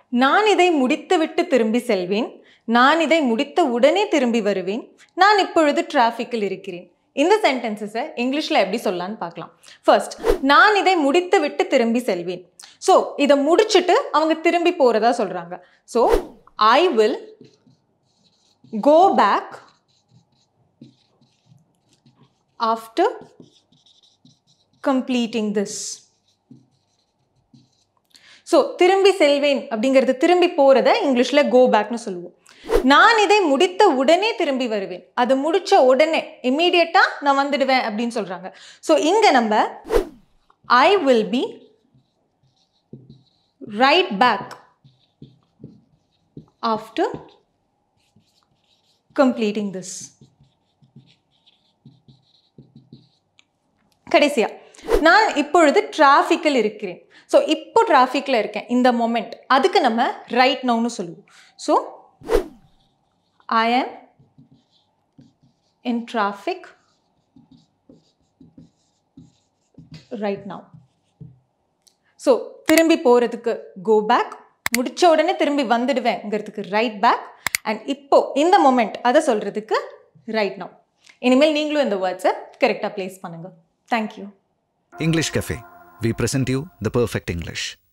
நான் இதை முடித்துவிட்டு திரும்பி செல்வேன் நான் இதை முடித்த உடனே திரும்பி வருவேன் நான் இப்பொழுது டிராஃபிக்கில் இருக்கிறேன் இந்த சென்டென்சஸை இங்கிலீஷில் எப்படி சொல்லலான்னு பார்க்கலாம் ஃபர்ஸ்ட் நான் இதை முடித்து விட்டு திரும்பி செல்வேன் ஸோ இதை முடிச்சுட்டு அவங்க திரும்பி போகிறதா சொல்கிறாங்க so I will go back after completing this so திரும்பி செல்வேன் அப்படிங்கிறது திரும்பி போகிறத இங்கிலீஷில் கோ பேக்னு சொல்லுவோம் நான் இதை முடித்த உடனே திரும்பி வருவேன் அதை முடிச்ச உடனே இம்மீடியட்டாக நான் வந்துடுவேன் அப்படின்னு சொல்கிறாங்க ஸோ இங்கே நம்ம I will be right back after completing this கடைசியா நான் இப்பொழுது டிராஃபிக்கில் இருக்கிறேன் ஸோ இப்போ டிராஃபிக்கில் இருக்கேன் இந்த மொமெண்ட் அதுக்கு நம்ம ரைட் நவுன்னு சொல்லுவோம் so I am in traffic right now so திரும்பி போகிறதுக்கு கோ பேக் முடிச்ச உடனே திரும்பி வந்துடுவேங்கிறதுக்கு ரைட் பேக் அண்ட் இப்போ இந்த மொமெண்ட் அதை சொல்கிறதுக்கு ரைட் நவ் இனிமேல் நீங்களும் இந்த வேர்ட்ஸை கரெக்டாக ப்ளேஸ் பண்ணுங்கள் thank you English Cafe. We present you the perfect English.